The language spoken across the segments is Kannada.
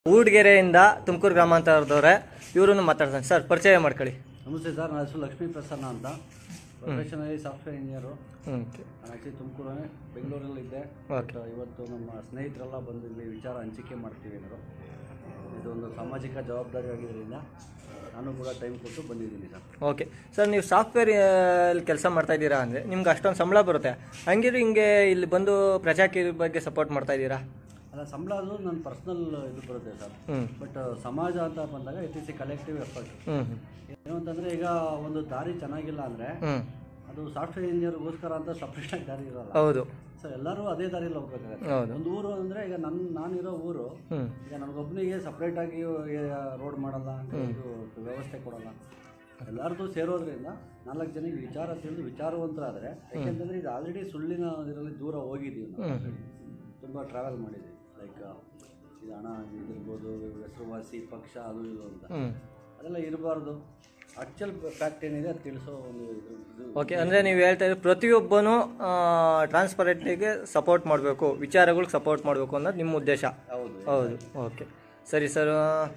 ಊಡ್ಗೆರೆಯಿಂದ ತುಮಕೂರು ಗ್ರಾಮಾಂತರದವ್ರೆ ಇವ್ರನ್ನು ಮಾತಾಡ್ತಾನೆ ಸರ್ ಪರಿಚಯ ಮಾಡ್ಕೊಳ್ಳಿ ನಮಸ್ತೆ ಸರ್ ನನ್ನ ಹೆಸರು ಲಕ್ಷ್ಮೀ ಪ್ರಸನ್ನ ಅಂತ ಪ್ರೊಫೆಷನಲಿ ಸಾಫ್ಟ್ವೇರ್ ಇಂಜಿನಿಯರು ಹ್ಞೂ ನಾನು ಆ್ಯಕ್ಚುಲಿ ತುಮಕೂರೇ ಬೆಂಗಳೂರಲ್ಲಿದ್ದೆ ಓಕೆ ಬಟ್ ಇವತ್ತು ನಮ್ಮ ಸ್ನೇಹಿತರೆಲ್ಲ ಬಂದು ಇಲ್ಲಿ ವಿಚಾರ ಹಂಚಿಕೆ ಮಾಡ್ತೀವಿ ಏನಾದ್ರು ಇದೊಂದು ಸಾಮಾಜಿಕ ಜವಾಬ್ದಾರಿ ಆಗಿದ್ದರಿಂದ ನಾನು ಕೂಡ ಟೈಮ್ ಕೊಟ್ಟು ಬಂದಿದ್ದೀನಿ ಸರ್ ಓಕೆ ಸರ್ ನೀವು ಸಾಫ್ಟ್ವೇರ್ ಕೆಲಸ ಮಾಡ್ತಾ ಇದ್ದೀರಾ ಅಂದರೆ ನಿಮ್ಗೆ ಅಷ್ಟೊಂದು ಸಂಬಳ ಬರುತ್ತೆ ಹಂಗಿದ್ರೆ ಹಿಂಗೆ ಇಲ್ಲಿ ಬಂದು ಪ್ರಜಾಕಿ ಬಗ್ಗೆ ಸಪೋರ್ಟ್ ಮಾಡ್ತಾ ಇದ್ದೀರಾ ಅಲ್ಲ ಸಂಬಳ ಅದು ನನ್ನ ಪರ್ಸ್ನಲ್ ಇದು ಬರುತ್ತೆ ಸರ್ ಹ್ಞೂ ಬಟ್ ಸಮಾಜ ಅಂತ ಬಂದಾಗ it is a collective effort ಹ್ಞೂ ಏನು ಅಂತಂದರೆ ಈಗ ಒಂದು ದಾರಿ ಚೆನ್ನಾಗಿಲ್ಲ ಅಂದರೆ ಹ್ಞೂ ಅದು ಸಾಫ್ಟ್ವೇರ್ ಇಂಜಿನಿಯರ್ಗೋಸ್ಕರ ಅಂತ ಸಪ್ರೇಟಾಗಿ ದಾರಿ ಇರೋಲ್ಲ ಹೌದು ಸೊ ಎಲ್ಲರೂ ಅದೇ ದಾರಿಯಲ್ಲಿ ಹೋಗ್ಬೇಕಾಗತ್ತೆ ಹೌದು ಒಂದು ಊರು ಅಂದರೆ ಈಗ ನನ್ನ ನಾನಿರೋ ಊರು ಹ್ಞೂ ಈಗ ನನಗೊಬ್ಬನಿಗೆ ಸಪ್ರೇಟಾಗಿ ರೋಡ್ ಮಾಡಲ್ಲ ಇದು ವ್ಯವಸ್ಥೆ ಕೊಡಲ್ಲ ಎಲ್ಲರದು ಸೇರೋದ್ರಿಂದ ನಾಲ್ಕು ಜನಕ್ಕೆ ವಿಚಾರ ತಿಳಿದು ವಿಚಾರವಂತರಾದರೆ ಯಾಕೆಂತಂದರೆ ಇದು ಆಲ್ರೆಡಿ ಸುಳ್ಳಿನ ಇದರಲ್ಲಿ ದೂರ ಹೋಗಿದ್ದೀವಿ ನಾವು ತುಂಬ ಟ್ರಾವೆಲ್ ಮಾಡಿದ್ದೀವಿ ಲೈಕ್ ಇದು ಹಣ ಇದಿರ್ಬೋದು ಹೆಸರುವಾಸಿ ಪಕ್ಷ ಅದು ಇದು ಅಂತ ಹ್ಞೂ ಅದೆಲ್ಲ ಇರಬಾರ್ದು ಆಕ್ಚುಲ್ ಫ್ಯಾಕ್ಟ್ ಏನಿದೆ ಅದು ತಿಳಿಸೋ ಒಂದು ಇದು ಇದು ಓಕೆ ಅಂದರೆ ನೀವು ಹೇಳ್ತಾ ಇದ್ದೀರಿ ಪ್ರತಿಯೊಬ್ಬನು ಟ್ರಾನ್ಸ್ಪರೆಂಟಿಗೆ ಸಪೋರ್ಟ್ ಮಾಡಬೇಕು ವಿಚಾರಗಳಿಗೆ ಸಪೋರ್ಟ್ ಮಾಡಬೇಕು ಅನ್ನೋದು ನಿಮ್ಮ ಉದ್ದೇಶ ಹೌದು ಹೌದು ಓಕೆ ಸರಿ ಸರ್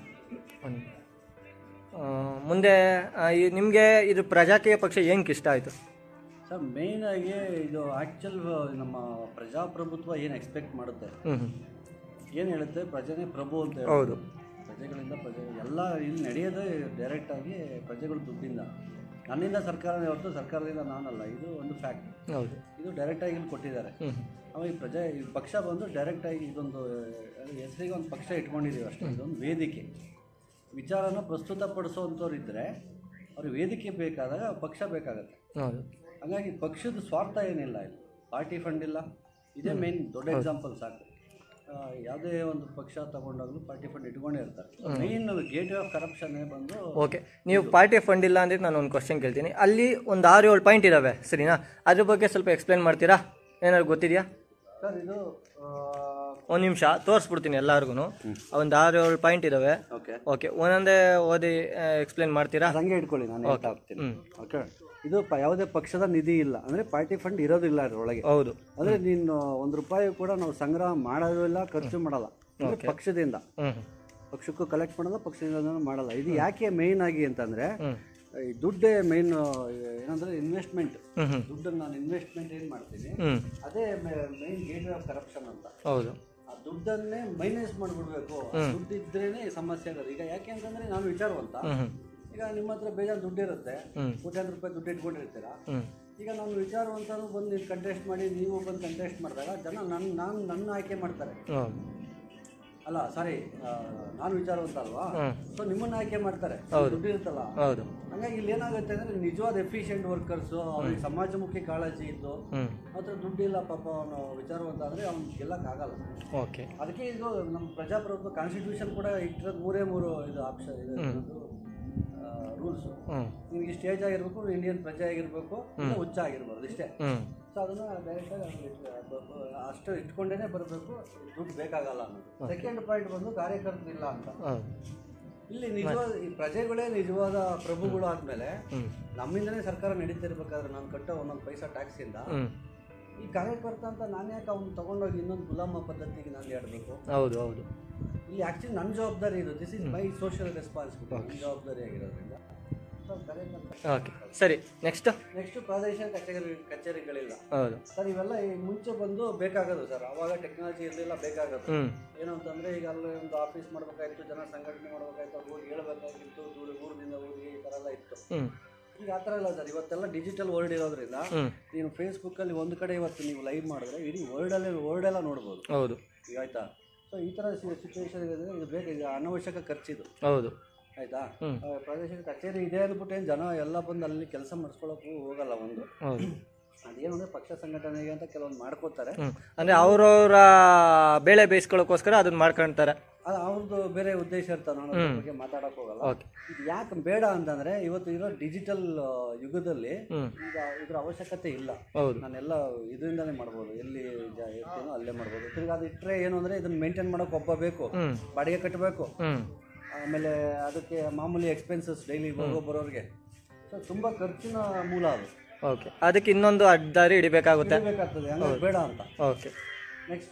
ಮುಂದೆ ನಿಮಗೆ ಇದು ಪ್ರಜಾಕೀಯ ಪಕ್ಷ ಏನಕ್ಕೆ ಇಷ್ಟ ಆಯಿತು ಸರ್ ಮೇಯ್ನಾಗಿ ಇದು ಆ್ಯಕ್ಚುಲ್ ನಮ್ಮ ಪ್ರಜಾಪ್ರಭುತ್ವ ಏನು ಎಕ್ಸ್ಪೆಕ್ಟ್ ಮಾಡುತ್ತೆ ಹ್ಞೂ ಹ್ಞೂ ಏನು ಹೇಳುತ್ತೆ ಪ್ರಜೆನೇ ಪ್ರಭು ಅಂತ ಹೇಳುತ್ತೆ. ಹೌದು ಪ್ರಜೆಗಳಿಂದ ಪ್ರಜೆ ಎಲ್ಲ ಇಲ್ಲಿ ನಡೆಯೋದೇ ಡೈರೆಕ್ಟಾಗಿ ಪ್ರಜೆಗಳ ದುಡ್ಡಿಂದ ನನ್ನಿಂದ ಸರ್ಕಾರನೇ ಹೊರತು ಸರ್ಕಾರದಿಂದ ನಾನಲ್ಲ ಇದು ಒಂದು ಫ್ಯಾಕ್ಟ್ ಹೌದು ಇದು ಡೈರೆಕ್ಟಾಗಿ ಇಲ್ಲಿ ಕೊಟ್ಟಿದ್ದಾರೆ ಹ್ಞೂ ಅವಾಗ ಈ ಪ್ರಜೆ ಈ ಪಕ್ಷ ಬಂದು ಡೈರೆಕ್ಟಾಗಿ ಇದೊಂದು ಹೆಸರಿಗೆ ಒಂದು ಪಕ್ಷ ಇಟ್ಕೊಂಡಿದ್ದೀವಿ ಅಷ್ಟೇ ಇದೊಂದು ವೇದಿಕೆ ವಿಚಾರನ ಪ್ರಸ್ತುತಪಡಿಸೋವಂಥವ್ರು ಇದ್ದರೆ ಅವ್ರಿಗೆ ವೇದಿಕೆ ಬೇಕಾದಾಗ ಪಕ್ಷ ಬೇಕಾಗತ್ತೆ ಹೌದು ಹಾಗಾಗಿ ಪಕ್ಷದ ಸ್ವಾರ್ಥ ಏನಿಲ್ಲ ಇಲ್ಲಿ ಪಾರ್ಟಿ ಫಂಡ್ ಇಲ್ಲ ಇದೇ ಮೇನ್ ದೊಡ್ಡ ಎಕ್ಸಾಂಪಲ್ ಸಾಕು ಆ, ಯಾವುದೇ ಒಂದು ಪಕ್ಷ ತಗೊಂಡಾಗಲೂ ಪಾರ್ಟಿ ಫಂಡ್ ಇಟ್ಕೊಂಡೇ ಇರ್ತಾರೆ ಮೇನ್ ಗೇಟ್ ಆಫ್ ಕರಪ್ಷನ್ ಬಂದು ಓಕೆ ನೀವು ಪಾರ್ಟಿ ಫಂಡ್ ಇಲ್ಲ ಅಂದ್ರೆ ನಾನು ಒಂದು ಕ್ವಶನ್ ಕೇಳ್ತೀನಿ ಅಲ್ಲಿ ಒಂದು ಆರು ಏಳು ಪಾಯಿಂಟ್ ಇದ್ದಾವೆ ಸರಿನಾ ಅದ್ರ ಬಗ್ಗೆ ಸ್ವಲ್ಪ ಎಕ್ಸ್ಪ್ಲೇನ್ ಮಾಡ್ತೀರಾ ಏನಾದ್ರು ಗೊತ್ತಿದೆಯಾ ಸರ್ ಇದು ಒಂದು ನಿಮಿಷ ತೋರಿಸ್ಬಿಡ್ತೀನಿ ಎಲ್ಲರಿಗೂ ಒಂದು ಆರು ಏಳು ಪಾಯಿಂಟ್ ಇದ್ದಾವೆ ಓಕೆ ಓಕೆ ಒಂದೊಂದೇ ಓದಿ ಎಕ್ಸ್ಪ್ಲೇನ್ ಮಾಡ್ತೀರಾ ಹಂಗೆ ಇಟ್ಕೊಳ್ಳಿ ನಾನು ಹೇಳ್ತಾ ಹೋಗ್ತೀನಿ ಹ್ಞೂ ಓಕೆ ಇದು ಪ ಯಾವುದೇ ಪಕ್ಷದ ನಿಧಿ ಇಲ್ಲ ಅಂದರೆ ಪಾರ್ಟಿ ಫಂಡ್ ಇರೋದಿಲ್ಲ ಅದರೊಳಗೆ ಹೌದು ಅಂದರೆ ನೀನು ಒಂದು ರೂಪಾಯಿ ಕೂಡ ನಾವು ಸಂಗ್ರಹ ಮಾಡೋದು ಇಲ್ಲ ಖರ್ಚು ಮಾಡಲ್ಲ ಅಂದ್ರೆ ಪಕ್ಷದಿಂದ ಹ್ಞೂ ಪಕ್ಷಕ್ಕೂ ಕಲೆಕ್ಟ್ ಮಾಡಲ್ಲ ಪಕ್ಷದಿಂದ ಮಾಡಲ್ಲ ಇದು ಯಾಕೆ ಮೇಯ್ನ್ ಆಗಿ ಅಂತಂದರೆ ಹ್ಞೂ ಈ ದುಡ್ಡೇ ಮೇಯ್ನ್ ಏನಂದ್ರೆ ಇನ್ವೆಸ್ಟ್ಮೆಂಟ್ ಹ್ಞೂ ಹ್ಞೂ ದುಡ್ಡನ್ನು ನಾನು ಇನ್ವೆಸ್ಟ್ಮೆಂಟ್ ಏನು ಮಾಡ್ತೀನಿ ಹ್ಞೂ ಅದೇ ಮೇಯ್ನ್ ಗೇಟ್ ಆಫ್ ಕರಪ್ಷನ್ ಅಂತ ಹೌದು ಆ ದುಡ್ಡನ್ನೇ ಮೈನಸ್ ಮಾಡಿಬಿಡ್ಬೇಕು ದುಡ್ಡು ಇದ್ರೇನೆ ಸಮಸ್ಯೆ ಆಗೋದು ಈಗ ಯಾಕೆ ಅಂತಂದ್ರೆ ನಾನು ವಿಚಾರವಂತ ಹ್ಞೂ ಹ್ಞೂ ಈಗ ನಿಮ್ಮ ಹತ್ರ ಬೇಜಾನ್ ದುಡ್ಡು ಇರುತ್ತೆ ಹ್ಮ್. ಕೋಟ್ಯಾಂತರ ರೂಪಾಯಿ ದುಡ್ಡು ಇಟ್ಕೊಂಡಿರ್ತೀರಾ ಹ್ಞೂ ಈಗ ನಾನು ವಿಚಾರವಂತನು ಬಂದು ನೀವು ಕಂಟೆಸ್ಟ್ ಮಾಡಿ ನೀವು ಬಂದು ಕಂಟೆಸ್ಟ್ ಮಾಡಿದಾಗ ಜನ ನನ್ನ ನಾನು ನನ್ನ ಆಯ್ಕೆ ಮಾಡ್ತಾರೆ ಹೌದು ಅಲ್ಲ ಸಾರಿ ನಾನು ವಿಚಾರವಂತ ಅಲ್ವಾ ಹ್ಮ್. ಸೊ ನಿಮ್ಮನ್ನ ಆಯ್ಕೆ ಮಾಡ್ತಾರೆ ದುಡ್ಡು ಇರುತ್ತಲ್ಲ ಹೌದು ಹಂಗಾಗಿ ಇಲ್ಲಿ ಏನಾಗುತ್ತೆ ಅಂದ್ರೆ ನಿಜವಾದ ಎಫಿಷಿಯೆಂಟ್ ವರ್ಕರ್ಸು ಅವ್ರಿಗೆ ಸಮಾಜಮುಖಿ ಕಾಳಜಿ ಇದ್ದು ಹ್ಞೂ ಮಾತ್ರ ದುಡ್ಡಿಲ್ಲ ಪಾಪ ಅವನು ವಿಚಾರವಂತ ಅಂದರೆ ಅವ್ನು ಗೆಲ್ಲಕ್ಕಾಗಲ್ಲ ಓಕೆ ಅದಕ್ಕೆ ಇದು ನಮ್ಮ ಪ್ರಜಾಪ್ರಭುತ್ವ ಕಾನ್ಸ್ಟಿಟ್ಯೂಷನ್ ಕೂಡ ಇಟ್ಟಿರೋದು ಮೂರೇ ಮೂರು ಇದು ಆಪ್ಷನ್ ಇದು ರೂಲ್ಸು ಹ್ಞೂ ನಿಮಗೆ ಸ್ಟೇಜ್ ಆಗಿರ್ಬೇಕು ಇಂಡಿಯನ್ ಪ್ರಜೆ ಆಗಿರ್ಬೇಕು ಇಲ್ಲ ಹುಚ್ಚ ಆಗಿರ್ಬಾರ್ದು ಇಷ್ಟೇ ಹ್ಞೂ ಸೊ ಅದನ್ನು ಡೈರೆಕ್ಟಾಗಿ ಅಷ್ಟು ಇಟ್ಕೊಂಡೇ ಬರಬೇಕು ದುಡ್ಡು ಬೇಕಾಗಲ್ಲ ಅನ್ನೋದು ಸೆಕೆಂಡ್ ಪಾಯಿಂಟ್ ಬಂದು ಕಾರ್ಯಕರ್ತರಿಲ್ಲ ಅಂತ ಹೌದು ಇಲ್ಲಿ ನಿಜವಾದ ಈ ಪ್ರಜೆಗಳೇ ನಿಜವಾದ ಪ್ರಭುಗಳು ಆದಮೇಲೆ ಹ್ಞೂ ನಮ್ಮಿಂದನೇ ಸರ್ಕಾರ ನಡೀತಿರ್ಬೇಕಾದ್ರೆ ನಾನು ಕಟ್ಟೋ ಒಂದೊಂದು ಪೈಸಾ ಟ್ಯಾಕ್ಸಿಂದ ಹ್ಞೂ ಈ ಕಾರ್ಯಕರ್ತ ಅಂತ ನಾನು ಯಾಕೆ ಅವ್ನು ತಗೊಂಡೋಗಿ ಇನ್ನೊಂದು ಗುಲಾಮ ಪದ್ಧತಿಗೆ ನಾನು ಹೇಳಬೇಕು ಹೌದು ಹೌದು ಇಲ್ಲಿ ಆ್ಯಕ್ಚುಲಿ ನನ್ನ ಜವಾಬ್ದಾರಿ ಇದು this is my social responsibility ನನ್ನ ಜವಾಬ್ದಾರಿ ಆಗಿರೋದ್ರಿಂದ ಸೊ ಕಾರ್ಯಕರ್ತ ಓಕೆ ಸರಿ ನೆಕ್ಸ್ಟ್ ನೆಕ್ಸ್ಟ್ ಪ್ರಾದೇಶಿಕ ಕಚೇರಿ ಕಚೇರಿಗಳಿಲ್ಲ ಹೌದು ಸರ್ ಇವೆಲ್ಲ ಈ ಮುಂಚೆ ಬಂದು ಬೇಕಾಗೋದು ಸರ್ ಅವಾಗ ಟೆಕ್ನಾಲಜಿ ಇರಲಿಲ್ಲ ಬೇಕಾಗೋದು ಹ್ಞೂ ಏನು ಅಂತಂದರೆ ಈಗ ಅಲ್ಲಿ ಒಂದು ಆಫೀಸ್ ಮಾಡಬೇಕಾಗಿತ್ತು ಜನ ಸಂಘಟನೆ ಮಾಡಬೇಕಾಗಿತ್ತು ಅವ್ರು ಹೋಗಿ ಹೇಳ್ಬೇಕಾಗಿತ್ತು ದೂರ ಊರಿಂದ ಊರಿಗೆ ಈ ಥರ ಎಲ್ಲ ಇತ್ತು ಹ್ಞೂ ಈಗ ಆ ಥರ ಇಲ್ಲ ಸರ್ ಇವತ್ತೆಲ್ಲ ಡಿಜಿಟಲ್ ವರ್ಲ್ಡ್ ಇರೋದ್ರಿಂದ ಹ್ಞೂ ನೀನು ಫೇಸ್ಬುಕ್ಕಲ್ಲಿ ಒಂದು ಕಡೆ ಇವತ್ತು ನೀವು ಲೈವ್ ಮಾಡಿದ್ರೆ ಇಡೀ ವರ್ಲ್ಡಲ್ಲಿ ವರ್ಲ್ಡೆಲ್ಲ ನೋಡ್ಬೋದು ಹೌದು ಈಗ ಆಯ್ತಾ ಸೊ ಈ ಥರ ಸಿಚುವೇಶನ್ ಇದೆ ಇದು ಬೇಕು ಇದು ಅನವಶ್ಯಕ ಖರ್ಚಿದು ಹೌದು ಆಯ್ತಾ ಹ್ಮ್. ಆ, ಪ್ರಾದೇಶಿಕ ಕಚೇರಿ ಇದೆ ಅಂದ್ಬಿಟ್ಟು ಏನು ಜನ ಎಲ್ಲ ಬಂದು ಅಲ್ಲಿ ಕೆಲಸ ಮಾಡಿಸ್ಕೊಳ್ಳೋಕ್ಕೂ ಹೋಗಲ್ಲ ಒಂದು ಹೌದು ಅದೇನು ಅಂದರೆ ಪಕ್ಷ ಸಂಘಟನೆಗೆ ಅಂತ ಕೆಲವೊಂದು ಮಾಡ್ಕೋತಾರೆ ಹ್ಞೂ ಅಂದರೆ ಅವ್ರವ್ರ ಬೇಳೆ ಬೇಯಿಸ್ಕೊಳ್ಳೋಕ್ಕೋಸ್ಕರ ಅದನ್ನ ಮಾಡ್ಕೊಳ್ತಾರೆ ಅದು ಅವ್ರದ್ದು ಬೇರೆ ಉದ್ದೇಶ ಇರ್ತಾವೆ ನಾನು ಅದ್ರ ಬಗ್ಗೆ ಮಾತಾಡೋಕೆ ಹೋಗಲ್ಲ ಓಕೆ ಇದು ಯಾಕೆ ಬೇಡ ಅಂತಂದರೆ ಇವತ್ತು ಇರೋ ಡಿಜಿಟಲ್ ಯುಗದಲ್ಲಿ ಹ್ಞೂ ಈಗ ಇದ್ರ ಅವಶ್ಯಕತೆ ಇಲ್ಲ ಹೌದು ನಾನೆಲ್ಲ ಇದರಿಂದಲೇ ಮಾಡ್ಬೋದು ಎಲ್ಲಿ ಜ ಇರ್ತೀನೋ ಅಲ್ಲೇ ಮಾಡ್ಬೋದು ತಿರ್ಗಿ ಅದು ಇಟ್ಟರೆ ಏನು ಅಂದರೆ ಇದನ್ನ ಮೇಂಟೈನ್ ಮಾಡೋಕೆ ಒಬ್ಬ ಬೇಕು ಹ್ಞೂ ಬಾಡಿಗೆ ಕಟ್ಟಬೇಕು ಹ್ಞೂ ಆಮೇಲೆ ಅದಕ್ಕೆ ಮಾಮೂಲಿ ಎಕ್ಸ್ಪೆನ್ಸಸ್ ಡೈಲಿ ಹೋಗೋ ಬರೋರಿಗೆ ಸೊ ತುಂಬ ಖರ್ಚಿನ ಮೂಲ ಅದು ಓಕೆ ಅದಕ್ಕೆ ಇನ್ನೊಂದು ಅಡ್ಡದಾರಿ ಹಿಡಿಬೇಕಾಗುತ್ತೆ ಬೇಕಾಗ್ತದೆ ಹಂಗಾಗಿ ಬೇಡ ಅಂತ ಓಕೆ ನೆಕ್ಸ್ಟು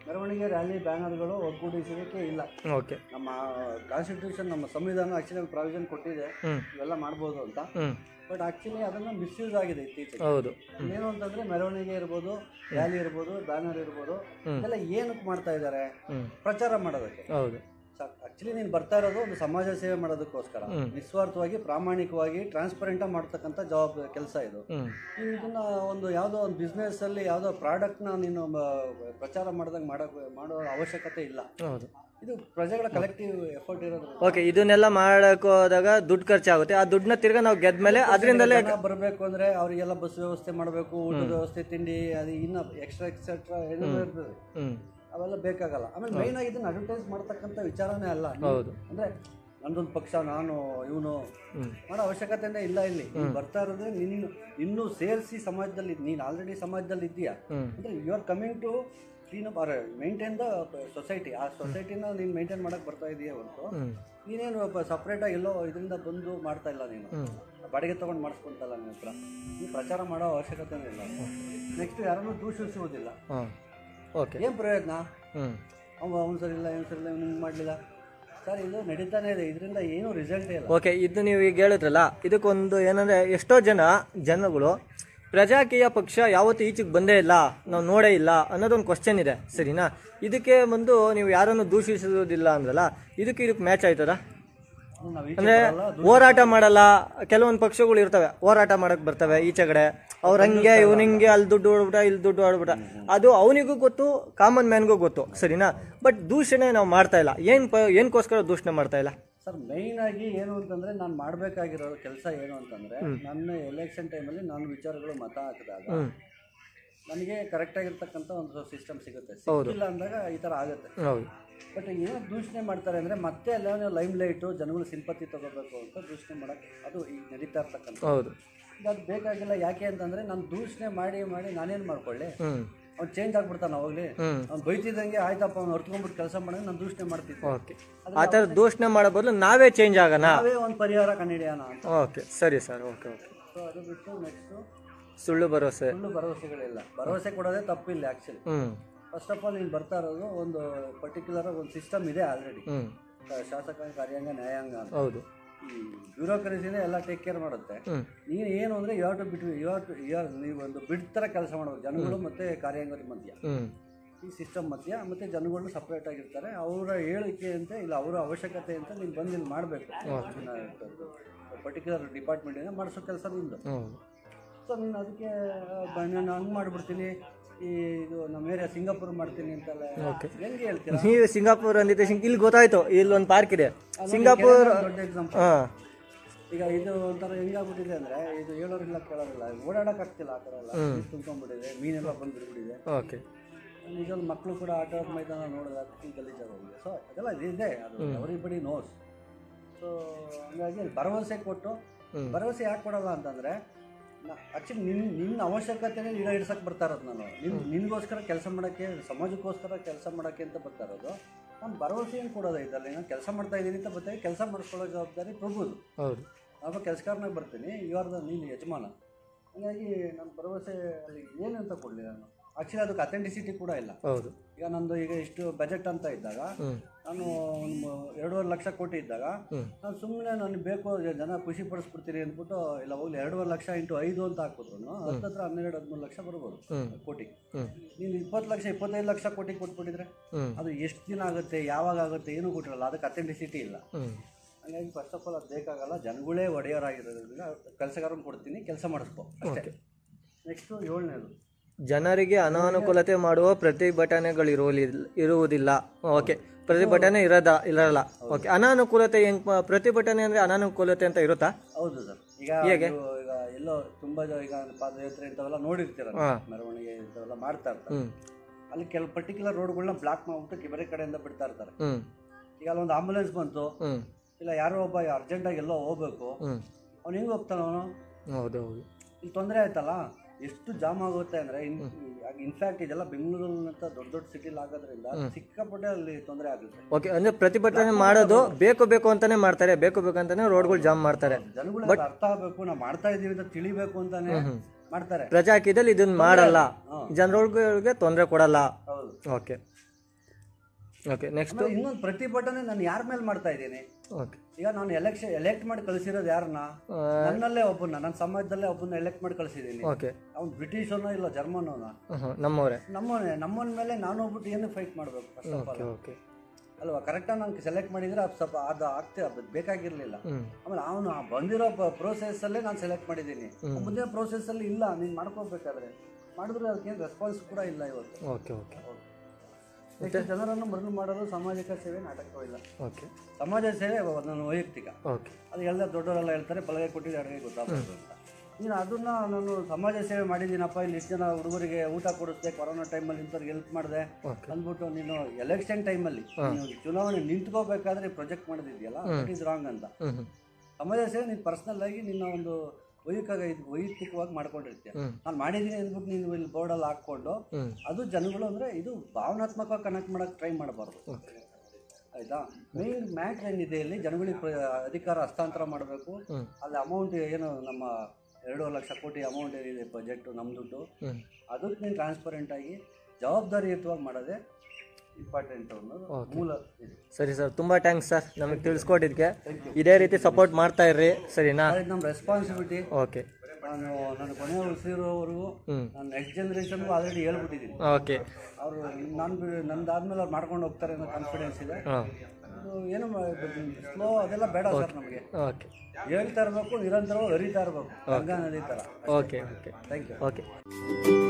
ಮೆರವಣಿಗೆ ರ್ಯಾಲಿ ಬ್ಯಾನರ್ಗಳು ಒಗ್ಗೂಡಿಸೋದಕ್ಕೆ ಇಲ್ಲ ಓಕೆ ನಮ್ಮ ಕಾನ್ಸ್ಟಿಟ್ಯೂಷನ್ ನಮ್ಮ ಸಂವಿಧಾನ ಆಕ್ಚುಲಿ ಪ್ರಾವಿಷನ್ ಕೊಟ್ಟಿದೆ ಹ್ಮ್ ಇವೆಲ್ಲ ಮಾಡ್ಬೋದು ಅಂತ ಹ್ಮ್ ಬಟ್ ಆಕ್ಚುಲಿ ಅದನ್ನ ಮಿಸ್ಯೂಸ್ ಆಗಿದೆ ಇತ್ತೀಚೆಗೆ ಹೌದು ಏನು ಅಂತಂದ್ರೆ ಮೆರವಣಿಗೆ ಇರ್ಬೋದು ರ್ಯಾಲಿ ಇರ್ಬೋದು ಬ್ಯಾನರ್ ಇರ್ಬೋದು ಹ್ಮ್. ಇದೆಲ್ಲ ಏನಕ್ಕೆ ಮಾಡ್ತಾ ಇದ್ದಾರೆ ಹ್ಮ್ ಪ್ರಚಾರ ಮಾಡೋದಕ್ಕೆ ಹೌದು ಆಕ್ಚುಲಿ ನೀನು ಬರ್ತಾ ಇರೋದು ಒಂದು ಸಮಾಜ ಸೇವೆ ಮಾಡೋದಕ್ಕೋಸ್ಕರ ಹ್ಮ್. ನಿಸ್ವಾರ್ಥವಾಗಿ ಪ್ರಾಮಾಣಿಕವಾಗಿ ಟ್ರಾನ್ಸ್ಪರೆಂಟ್ ಮಾಡ್ತಕ್ಕಂಥ ಜವಾಬ್ದಾರಿ ಕೆಲಸ ಇದು ಹ್ಮ್ ನೀನು ಇದನ್ನ ಒಂದು ಯಾವುದೋ ಒಂದು ಬಿಸ್ನೆಸ್ ಅಲ್ಲಿ ಯಾವುದೋ ಪ್ರಾಡಕ್ಟ್ನ ನೀನು ಮ- ಪ್ರಚಾರ ಮಾಡ್ದಂಗೆ ಮಾಡಕ್ ಮಾಡೋ ಅವಶ್ಯಕತೆ ಇಲ್ಲ ಹೌದು ಇದು ಪ್ರಜೆಗಳ ಕಲೆಕ್ಟಿವ್ ಎಫರ್ಟ್ ಇರೋದು ಓಕೆ ಇದನ್ನೆಲ್ಲ ಮಾಡಕ್ ಹೋದಾಗ ದುಡ್ಡು ಖರ್ಚಾಗುತ್ತೆ ಆ ದುಡ್ಡನ್ನ ತಿರ್ಗಾ ನಾವು ಗೆದ್ಮೇಲೆ ಅದರಿಂದಲೇ ಬರಬೇಕು ಅಂದ್ರೆ ಅವರಿಗೆಲ್ಲ ಬಸ್ ವ್ಯವಸ್ಥೆ ಮಾಡಬೇಕು ಊಟದ ವ್ಯವಸ್ಥೆ ತಿಂಡಿ ಅದು ಇನ್ನ ಎಕ್ಸ್ಟ್ರಾ ಎಕ್ಸೆಟ್ರಾ ಏನೇನೋ ಇರ್ತದೆ ಹ್ಮ್ ಅವೆಲ್ಲ ಬೇಕಾಗಲ್ಲ ಆಮೇಲೆ ಮೈನ್ ಆಗಿ ಇದನ್ನ ಅಡ್ವರ್ಟೈಸ್ ಮಾಡ್ತಕ್ಕಂಥ ವಿಚಾರನೇ ಅಲ್ಲ ನೀನು- ಹೌದು ಅಂದ್ರೆ ನಂದೊಂದು ಪಕ್ಷ ನಾನು ಇವನು ಹ್ಮ್ ಮಾಡೋ ಅವಶ್ಯಕತೆನೇ ಇಲ್ಲ ಇಲ್ಲಿ ನೀನು ಬರ್ತಾ ಇರೋದ್ರೆ ನೀನು ಇನ್ನೂ ಸೇರಿಸಿ ಸಮಾಜದಲ್ಲಿ ನೀನು ಆಲ್ರೆಡಿ ಸಮಾಜದಲ್ಲಿ ಇದ್ದೀಯಾ ಹ್ಮ್ ಅಂದ್ರೆ you are coming to clean up or maintain the society ಆ ಸೊಸೈಟಿನ ನೀನು ಮೇಂಟೈನ್ ಮಾಡಕ್ ಬರ್ತಾ ಇದೀಯ ಹೊರತು ಹ್ಮ್ ನೀನೇನು ಸಪ್ರೇಟಾಗಿ ಎಲ್ಲೋ ಇದರಿಂದ ಬಂದು ಮಾಡ್ತಾ ಇಲ್ಲ ನೀನು ಹ್ಮ್ ಬಾಡಿಗೆ ತೊಗೊಂಡು ಮಾಡಿಸ್ಕೊಂತಲ್ಲ ನಿನ್ನ ಹತ್ರ ನೀನು ಪ್ರಚಾರ ಮಾಡೋ ಅವಶ್ಯಕತೆನೇ ಇಲ್ಲ ನೆಕ್ಸ್ಟ್ ಯಾರನ್ನೂ ದೂಷಿಸುವುದಿಲ್ಲ ಹಾಂ ಓಕೆ ಏನು ಪ್ರಯೋಜನ ಹ್ಮ್ ಅವ ಅವ್ನು ಸರಿ ಇಲ್ಲ ಇವ್ನು ಸರಿ ಇಲ್ಲ ಇವ್ನು ಹಿಂಗೆ ಮಾಡಲಿಲ್ಲ ಸರ್ ಇದು ನಡೀತಾನೆ ಇದೆ ಇದರಿಂದ ಏನೂ ರಿಸಲ್ಟೇ ಇಲ್ಲ ಓಕೆ ಇದು ನೀವು ಈಗ ಹೇಳಿದ್ರಲ್ಲ ಇದಕ್ಕೊಂದು ಏನಂದ್ರೆ ಎಷ್ಟೋ ಜನ ಜನಗಳು ಪ್ರಜಾಕೀಯ ಪಕ್ಷ ಯಾವತ್ತೂ ಈಚೆಗೆ ಬಂದೇ ಇಲ್ಲ ನಾವು ನೋಡೇ ಇಲ್ಲ ಅನ್ನೋದೊಂದು ಕ್ವಶನ್ ಇದೆ ಸರಿನಾ ಇದಕ್ಕೆ ಬಂದು ನೀವು ಯಾರನ್ನು ದೂಷಿಸುವುದಿಲ್ಲ ಅಂದ್ರಲ್ಲ ಇದಕ್ಕೆ ಇದಕ್ಕೆ ಮ್ಯಾಚ್ ಆಯ್ತದ ನಾವು ಈಚೆ ಅಂದ್ರೆ ಬರಲ್ಲ, ಹೋರಾಟ ಮಾಡಲ್ಲ ಕೆಲವೊಂದು ಪಕ್ಷಗಳು ಇರ್ತವೆ ಹೋರಾಟ ಮಾಡಕ್ ಬರ್ತವೆ ಈಚೆ ಕಡೆ ಅವ್ರ ಹಂಗೆ ಇವ್ನ ಹಿಂಗೆ ಅಲ್ಲಿ ದುಡ್ಡು ಹೊಡ್ಬಿಟ್ಟ ಇಲ್ಲಿ ದುಡ್ಡು ಹೊಡ್ಬಿಟ್ಟ ಅದು ಅವನಿಗೂ ಗೊತ್ತು ಕಾಮನ್ ಮ್ಯಾನ್ಗೂ ಗೊತ್ತು ಸರಿನಾ ಬಟ್ ದೂಷಣೆ ನಾವು ಮಾಡ್ತಾ ಇಲ್ಲ ಏನ್ ಪ ಏನಕ್ಕೋಸ್ಕರ ದೂಷಣೆ ಮಾಡ್ತಾ ಇಲ್ಲ ಸರ್ ಮೈನ್ ಆಗಿ ಏನು ಅಂತಂದ್ರೆ ನಾನು ಮಾಡಬೇಕಾಗಿರೋ ಕೆಲಸ ಏನು ಅಂತಂದ್ರೆ ನನ್ನ ಎಲೆಕ್ಷನ್ ಟೈಮಲ್ಲಿ ನಾನು ವಿಚಾರಗಳು ಮತ ಹಾಕಿದಾಗ ಹ್ಮ್ ನನಗೆ ಕರೆಕ್ಟ್ ಆಗಿರ್ತಕ್ಕಂಥ ಒಂದು ಸಿಸ್ಟಮ್ ಸಿಗುತ್ತೆ ಹೌದು. ಸಿಕ್ಕಿಲ್ಲ ಅಂದಾಗ ಈ ಥರ ಆಗುತ್ತೆ ಹೌದು ಬಟ್ ಏನು ದೂಷಣೆ ಮಾಡ್ತಾರೆ ಅಂದರೆ ಮತ್ತೆ ಎಲ್ಲ ಲೈಮ್ ಲೈಟು ಜನಗಳು ಸಿಂಪತಿ ತಗೋಬೇಕು ಅಂತ ದೂಷಣೆ ಮಾಡಕ್ಕೆ ಅದು ಈಗ ನಡೀತಾ ಇರ್ತಕ್ಕಂಥ ಹೌದು ಅದು ಬೇಕಾಗಿಲ್ಲ ಯಾಕೆ ಅಂತಂದರೆ ನಾನು ದೂಷಣೆ ಮಾಡಿ ಮಾಡಿ ನಾನೇನು ಮಾಡ್ಕೊಳ್ಳಿ ಹ್ಮ್ ಅವ್ನು ಚೇಂಜ್ ಆಗ್ಬಿಡ್ತಾನೆ ಅವಾಗಲೇ ಹ್ಮ್ ಅವ್ನು ಬೈತಿದ್ದಂಗೆ ಆಯ್ತಪ್ಪ ಅವ್ನು ಹೊರ್ತ್ಕೊಂಡ್ಬಿಟ್ಟು ಕೆಲಸ ಮಾಡಿದ್ರೆ ನಾನು ದೂಷಣೆ ಮಾಡ್ತಿದ್ದೆ ಓಕೆ ಆ ಥರ ದೂಷಣೆ ಮಾಡೋ ಬದಲು ನಾವೇ ಚೇಂಜ್ ಆಗೋಣ ನಾವೇ ಒಂದು ಪರಿಹಾರ ಕಂಡುಹಿಡಿಯೋಣ ಅಂತ ಓಕೆ ಸರಿ ಸರ್ ಓಕೆ ಓಕೆ ಸೊ ಅದು ಬಿಟ್ಟು ನೆಕ್ಸ್ಟು ಸುಳ್ಳು ಭರವಸೆ ಸುಳ್ಳು ಭರವಸೆಗಳಿಲ್ಲ ಭರವಸೆ ಕೊಡೋದೇ ತಪ್ಪಿಲ್ಲ ಆ್ಯಕ್ಚುಲಿ ಹ್ಮ್ ಫಸ್ಟ್ ಆಫ್ ಆಲ್ ನೀನು ಬರ್ತಾ ಇರೋದು ಒಂದು ಪರ್ಟಿಕ್ಯುಲರ್ ಒಂದು ಸಿಸ್ಟಮ್ ಇದೆ ಆಲ್ರೆಡಿ ಹ್ಮ್ ಶಾಸಕಾಂಗ ಕಾರ್ಯಾಂಗ ನ್ಯಾಯಾಂಗ ಅಂತ ಹೌದು ಈ ಬ್ಯೂರೋಕ್ರಸಿನೇ ಎಲ್ಲ ಟೇಕ್ ಕೇರ್ ಮಾಡುತ್ತೆ ಹ್ಮ್ ನೀನು ಏನು ಅಂದರೆ you have to but you have to you ನೀವು ಒಂದು ಬಿಡ್ತರ ಕೆಲಸ ಮಾಡಬೇಕು ಜನಗಳು ಮತ್ತು ಕಾರ್ಯಾಂಗದ ಮಧ್ಯ ಹ್ಮ್ ಈ ಸಿಸ್ಟಮ್ ಮಧ್ಯ ಮತ್ತು ಜನಗಳು ಸಪ್ರೇಟ್ ಆಗಿರ್ತಾರೆ ಅವರ ಹೇಳಿಕೆ ಅಂತ ಇಲ್ಲ ಅವರ ಅವಶ್ಯಕತೆ ಅಂತ ನೀನು ಬಂದು ಇಲ್ಲಿ ಮಾಡಬೇಕು ಪರ್ಟಿಕ್ಯುಲರ್ ಡಿಪಾರ್ಟ್ಮೆಂಟಿಂದ ಮಾಡಿಸೋ ಕೆಲಸ ನಿಂದು ಹ್ಮ್ ಸೊ ನೀನು ಅದಕ್ಕೆ ಬ- ನಾನು ಹಂಗೆ ಮಾಡಿಬಿಡ್ತೀನಿ ಈ ಇದು ನಮ್ಮ ಏರಿಯಾ ಸಿಂಗಾಪುರ್ ಮಾಡ್ತೀನಿ ಅಂತೆಲ್ಲ ಹೆಂಗೆ ಹೇಳ್ತೀರಾ ನೀವು ಸಿಂಗಾಪುರ್ ಅಂದಿದ್ದೆ ಸಿಂಗ್- ಇಲ್ಲಿ ಗೊತ್ತಾಯ್ತು ಇಲ್ಲಿ ಒಂದು ಪಾರ್ಕ್ ಇದೆ ಸಿಂಗಾಪುರ್ ದೊಡ್ಡ ಎಕ್ಸಾಂಪಲ್ ಹಾ ಈಗ ಇದು ಒಂಥರ ಹೆಂಗಾಗ್ಬಿಟ್ಟಿದೆ ಅಂದರೆ ಇದು ಹೇಳೋರಿಲ್ಲ ಕೇಳೋರಿಲ್ಲ ಓಡಾಡೋಕ್ಕಾಗ್ತಿಲ್ಲ ಆ ಥರ ಎಲ್ಲ ನೀರ್ ತುಂಬ್ಕೊಂಡ್ಬಿಟ್ಟಿದೆ ಮೀನೆಲ್ಲ ಬಂದು ಬಿಡ್ಬಿಟ್ಟಿದೆ ಓಕೆ ನಿಜವಾಗ್ಲೂ ಮಕ್ಕಳು ಕೂಡ ಆಟ ಆಡೋ ಮೈದಾನ ನೋಡಿದಾಗ ಗಲೀಜಾಗೋಗಿದೆ ಸೊ ಅದೆಲ್ಲ ಇದೆ ಅದು ಅವರಿಬಡಿ ನೋಸ್ ಸೊ ಹಂಗಾಗಿ ಭರವಸೆ ಕೊಟ್ಟು ಹ್ಮ್. ಭರವಸೆ ಯಾಕೆ ಕೊಡಲ್ಲ ಅಂತಂದರೆ ಆ್ಯಕ್ಚುಲಿ ನಿನ್ನ ನಿನ್ನ ಅವಶ್ಯಕತೆನೇ ಈಡೇರಿಸಕ್ಕೆ ಬರ್ತಾ ಇರೋದು ನಾನು ನಿನ್ ನಿನಗೋಸ್ಕರ ಕೆಲಸ ಮಾಡೋಕ್ಕೆ ಸಮಾಜಕ್ಕೋಸ್ಕರ ಕೆಲಸ ಮಾಡೋಕ್ಕೆ ಅಂತ ಬರ್ತಾ ಇರೋದು ನಾನು ಭರವಸೆ ಏನು ಕೊಡೋದು ಇದರಲ್ಲಿ ನಾನು ಕೆಲಸ ಮಾಡ್ತಾ ಇದ್ದೀನಿ ಅಂತ ಬರ್ತಾ ಕೆಲಸ ಮಾಡಿಸ್ಕೊಳ್ಳೋ ಜವಾಬ್ದಾರಿ ಪ್ರಭುದು ಹೌದು ನಾನು ಕೆಲಸಗಾರನಾಗ ಬರ್ತೀನಿ ಇವಾರ್ದ ನೀನು ಯಜಮಾನ ಹಾಗಾಗಿ ನನ್ನ ಭರವಸೆ ಅಲ್ಲಿ ಏನು ಅಂತ ಕೊಡಲಿ ನಾನು ಆ್ಯಕ್ಚುಲಿ ಅದಕ್ಕೆ ಅಥೆಂಟಿಸಿಟಿ ಕೂಡ ಇಲ್ಲ ಹೌದು ಈಗ ನಂದು ಈಗ ಇಷ್ಟು ಬಜೆಟ್ ಅಂತ ಇದ್ದಾಗ ಹ್ಮ್ ನಾನು ಒಂದು ಎರಡೂವರೆ ಲಕ್ಷ ಕೋಟಿ ಇದ್ದಾಗ ಹ್ಮ್ ನಾನು ಸುಮ್ಮನೆ ನನಗೆ ಬೇಕು ಜನ ಖುಷಿ ಪಡಿಸ್ಬಿಡ್ತೀರಿ ಅಂದ್ಬಿಟ್ಟು ಇಲ್ಲ ಹೋಗ್ಲಿ ಎರಡೂವರೆ ಲಕ್ಷ ಇಂಟು ಐದು ಅಂತ ಹಾಕ್ಬಿಟ್ರು ಹತ್ತತ್ರ ಹನ್ನೆರಡು ಹದಿಮೂರು ಲಕ್ಷ ಬರ್ಬೋದು ಹ್ಮ್ ಕೋಟಿ ಹ್ಮ್ ನೀನು ಇಪ್ಪತ್ತು ಲಕ್ಷ ಇಪ್ಪತ್ತೈದು ಲಕ್ಷ ಕೋಟಿ ಕೊಟ್ಬಿಟ್ಟಿದ್ರೆ ಹ್ಮ್ ಅದು ಎಷ್ಟು ದಿನ ಆಗುತ್ತೆ ಯಾವಾಗ ಆಗುತ್ತೆ ಏನೂ ಕೊಟ್ಟಿರಲ್ಲ ಅದಕ್ಕೆ ಅಥೆಂಟಿಸಿಟಿ ಇಲ್ಲ ಹ್ಮ್ ಹಾಗಾಗಿ ಫಸ್ಟ್ ಆಫ್ ಆಲ್ ಅದು ಬೇಕಾಗಲ್ಲ ಜನಗಳೇ ಒಡೆಯೋರಾಗಿರೋದ್ರಿಂದ ಕೆಲಸಗಾರನ ಕೊಡ್ತೀನಿ ಕೆಲಸ ಮಾಡಿಸ್ಕೊ ಅಷ್ಟೇ ನೆಕ್ಸ್ಟು ಏಳನೇದು ಜನರಿಗೆ ಅನಾನುಕೂಲತೆ ಮಾಡುವ ಪ್ರತಿಭಟನೆಗಳು ಇರುವುದಿಲ್ಲ ಓಕೆ ಪ್ರತಿಭಟನೆ ಇರೋದ ಇರಲ್ಲ ಓಕೆ ಅನಾನುಕೂಲತೆ ಹೆಂಗ್ ಪ- ಪ್ರತಿಭಟನೆ ಅಂದ್ರೆ ಅನಾನುಕೂಲತೆ ಅಂತ ಇರುತ್ತಾ ಹೌದು ಸರ್ ಈಗ ನೀವು ಈಗ ಎಲ್ಲೋ ತುಂಬಾ ಜನ ಈಗ ಪಾದಯಾತ್ರೆ ಇಂಥವೆಲ್ಲ ನೋಡಿರ್ತೀರ ಹಾ. ಮೆರವಣಿಗೆ ಇಂಥವೆಲ್ಲ ಮಾಡ್ತಾ ಇರ್ತಾರೆ ಹ್ಮ್ ಅಲ್ಲಿ ಕೆಲವು ಪರ್ಟಿಕ್ಯುಲರ್ ರೋಡ್ಗಳನ್ನ ಬ್ಲಾಕ್ ಮಾಡ್ಬಿಟ್ಟು ಬೇರೆ ಕಡೆಯಿಂದ ಬಿಡ್ತಾ ಇರ್ತಾರೆ ಹ್ಮ್ ಈಗ ಅಲ್ಲೊಂದು ಆಂಬುಲೆನ್ಸ್ ಬಂತು ಹ್ಮ್ ಇಲ್ಲ ಯಾರೋ ಒಬ್ಬ ಅರ್ಜೆಂಟಾಗಿ ಎಲ್ಲೋ ಹೋಗ್ಬೇಕು ಹ್ಮ್ ಅವ್ನು ಹೆಂಗೆ ಹೋಗ್ತಾನ ಅವನು ಹೌದು ಹೌದು ಇಲ್ಲಿ ತೊಂದರೆ ಆಯ್ತಲ್ಲ ಎಷ್ಟು ಜಾಮ್ ಆಗುತ್ತೆ ಅಂದ್ರೆ ಇನ್ಫ್ಯಾಕ್ಟ್ ಇದೆಲ್ಲ ಬೆಂಗಳೂರಿನಂತ ದೊಡ್ಡ ದೊಡ್ಡ ಸಿಟಿಲಿ ಆಗೋದ್ರಿಂದ ಸಿಕ್ಕಾಪಟ್ಟೆ ಅಲ್ಲಿ ತೊಂದರೆ ಆಗುತ್ತೆ ಓಕೆ ಅಂದ್ರೆ ಪ್ರತಿಭಟನೆ ಮಾಡೋದು ಬೇಕು ಬೇಕು ಅಂತಾನೆ ಮಾಡ್ತಾರೆ ಬೇಕು ಬೇಕು ಅಂತಾನೆ ರೋಡ್ಗಳು ಜಾಮ್ ಮಾಡ್ತಾರೆ ಜನಗಳಿಗೆ ಅದು ಅರ್ಥ ಆಗಬೇಕು ನಾವು ಮಾಡ್ತಾ ಇದೀವಿ ಅಂತ ತಿಳಿಬೇಕು ಅಂತಾನೆ ಮಾಡ್ತಾರೆ ಪ್ರಜಾಕೀಯದಲ್ಲಿ ಇದನ್ನ ಮಾಡಲ್ಲ ಜನರೊಳಗೆ ತೊಂದರೆ ಕೊಡಲ್ಲ ಹೌದು ಓಕೆ ಓಕೆ ನೆಕ್ಸ್ಟ್ ಆಮೇಲೆ ಇನ್ನೊಂದು ಪ್ರತಿಭಟನೆ ನಾನು ಯಾರ ಮೇಲೆ ಮಾಡ್ತಾ ಇದ್ದೀನಿ ಓಕೆ ಈಗ ನಾನು ಎಲೆಕ್ಷನ್ ಎಲೆಕ್ಟ್ ಮಾಡಿ ಕಳಿಸಿರೋದು ಯಾರನ್ನ ನನ್ನಲ್ಲೇ ಒಬ್ಬನ ನನ್ನ ಸಮಾಜದಲ್ಲೇ ಒಬ್ಬನ ಎಲೆಕ್ಟ್ ಮಾಡಿ ಕಳಿಸಿದ್ದೀನಿ ಓಕೆ ಅವ್ನು ಬ್ರಿಟಿಷನೋ ಇಲ್ಲ ಜರ್ಮನೋನ ಹಾಂ ನಮ್ಮವರೇ ನಮ್ಮನೆ ನಮ್ಮನ ಮೇಲೆ ನಾನು ಹೋಗ್ಬಿಟ್ಟು ಏನು ಫೈಟ್ ಮಾಡಬೇಕು first of all okay okay ಅಲ್ವಾ ಕರೆಕ್ಟಾಗಿ ನಾನು ಸೆಲೆಕ್ಟ್ ಮಾಡಿದ್ರೆ ಅದು ಸ್ವಲ್ಪ ಅದು ಆಗ್ತಿ ಅದು ಬೇಕಾಗಿರಲಿಲ್ಲ ಹ್ಞೂ ಆಮೇಲೆ ಅವನು ಬಂದಿರೋ ಪ್ರೋಸೆಸ್ಸಲ್ಲೇ ನಾನು ಸೆಲೆಕ್ಟ್ ಮಾಡಿದ್ದೀನಿ ಮುಂದಿನ ಪ್ರೋಸೆಸ್ಸಲ್ಲಿ ಇಲ್ಲ ನೀನು ಮಾಡ್ಕೋಬೇಕಾದ್ರೆ ಮಾಡಿದ್ರೆ ಅದಕ್ಕೇನು ರೆಸ್ಪಾನ್ಸ್ ಕೂಡ ಇಲ್ಲ ಇವತ್ತು ಓಕೆ ಓಕೆ ಎಷ್ಟು ಜನರನ್ನು ಮರಳು ಮಾಡೋದು ಸಾಮಾಜಿಕ ಸೇವೆ ನಾಟಕವಿಲ್ಲ ಓಕೆ ಸಮಾಜ ಸೇವೆ ನನ್ನ ವೈಯಕ್ತಿಕ ಓಕೆ ಅದು ಎಲ್ಲ ದೊಡ್ಡವರೆಲ್ಲ ಹೇಳ್ತಾರೆ ಬಲಗೈ ಕೊಟ್ಟಿದ್ದು ಎಡಗೈ ಗೊತ್ತಾಗ್ಬೋದು ಅಂತ ನೀನು ಅದನ್ನ ನಾನು ಸಮಾಜ ಸೇವೆ ಮಾಡಿದ್ದೀನಪ್ಪ ಇಲ್ಲಿ ಇಷ್ಟು ಜನ ಹುಡುಗರಿಗೆ ಊಟ ಕೊಡಿಸ್ದೆ ಕೊರೋನಾ ಟೈಮಲ್ಲಿ ಇಂಥವ್ರಿಗೆ ಹೆಲ್ಪ್ ಮಾಡಿದೆ ಓಕೆ ಅಂದ್ಬಿಟ್ಟು ನೀನು ಎಲೆಕ್ಷನ್ ಟೈಮಲ್ಲಿ ನೀನು ಚುನಾವಣೆ ನಿಂತ್ಕೋಬೇಕಾದ್ರೆ ಪ್ರೊಜೆಕ್ಟ್ ಮಾಡಿದ್ಯಲ್ಲ ದಟ್ ಈಸ್ ರಾಂಗ್ ಅಂತ ಹ್ಞೂ ಹ್ಞೂ ಸಮಾಜ ಸೇವೆ ನೀನು ಪರ್ಸ್ನಲ್ ಆಗಿ ನಿನ್ನ ಒಂದು ವೈಯಕ್ತಿಕ ಇದು ವೈಯಕ್ತಿಕವಾಗಿ ಮಾಡ್ಕೊಂಡಿರ್ತೀಯ ಹ್ಮ್. ನಾನು ಮಾಡಿದ್ದೀನಿ ಅಂದ್ಬಿಟ್ಟು ನೀನು ಇಲ್ಲಿ ಬೋರ್ಡಲ್ಲಿ ಹಾಕ್ಕೊಂಡು ಹ್ಞೂ ಅದು ಜನಗಳು ಅಂದರೆ ಇದು ಭಾವನಾತ್ಮಕವಾಗಿ ಕನೆಕ್ಟ್ ಮಾಡೋಕ್ಕೆ ಟ್ರೈ ಮಾಡಬಾರ್ದು ಓಕೆ ಆಯ್ತಾ ಮೇನ್ ಮ್ಯಾಟ್ರ್ ಏನಿದೆ ಇಲ್ಲಿ ಜನಗಳಿಗೆ ಪ್ರ- ಅಧಿಕಾರ ಹಸ್ತಾಂತರ ಮಾಡಬೇಕು ಹ್ಞೂ ಅಲ್ಲಿ ಅಮೌಂಟ್ ಏನು ನಮ್ಮ ಎರಡೂವರೆ ಲಕ್ಷ ಕೋಟಿ ಅಮೌಂಟ್ ಏನಿದೆ ಬಜೆಟ್ ನಮ್ಮ ದುಡ್ಡು ಹ್ಞೂ ಅದಕ್ಕೆ ನೀನು ಟ್ರಾನ್ಸ್ಪರೆಂಟ್ ಆಗಿ ಜವಾಬ್ದಾರಿಯುತವಾಗಿ ಮಾಡೋದೇ ಇಂಪಾರ್ಟೆಂಟ್ ಅನ್ನೋದು Okay. ಮೂಲ ಇದು ಸರಿ ಸರ್ ತುಂಬ ಥ್ಯಾಂಕ್ಸ್ ಸರ್ ನಮಗೆ ತಿಳಿಸ್ಕೊಟ್ಟಿದ್ದಕ್ಕೆ ಇದೇ ರೀತಿ ಸಪೋರ್ಟ್ ಮಾಡ್ತಾ ಇರ್ರಿ ಸರಿನಾ ಅದು ನಮ್ಮ ರೆಸ್ಪಾನ್ಸಿಬಿಲಿಟಿ ಓಕೆ ನಾನು ನನ್ನ ಕೊನೆಯ ಉಳಿಸಿರೋವರೆಗೂ ಹ್ಞೂ ನಾನು ನೆಕ್ಸ್ಟ್ ಜನ್ರೇಷನ್ಗೂ ಆಲ್ರೆಡಿ ಹೇಳ್ಬಿಟ್ಟಿದ್ದೀನಿ ಓಕೆ ಅವರು ನಾನು ನಂದಾದ್ಮೇಲೆ ಅವ್ರು ಮಾಡ್ಕೊಂಡು ಹೋಗ್ತಾರೆ ಅನ್ನೋ ಕಾನ್ಫಿಡೆನ್ಸ್ ಇದೆ ಹಾಂ ಅದು ಏನು ಸ್ಲೋ ಅದೆಲ್ಲ ಬೇಡ ಸರ್ ನಮಗೆ ಓಕೆ ಹೇಳ್ತಾ ಇರಬೇಕು ನಿರಂತರವಾಗಿ ಹರಿತಾ ಇರಬೇಕು ಗಂಗಾ ನದಿ ಥರ okay okay thank you okay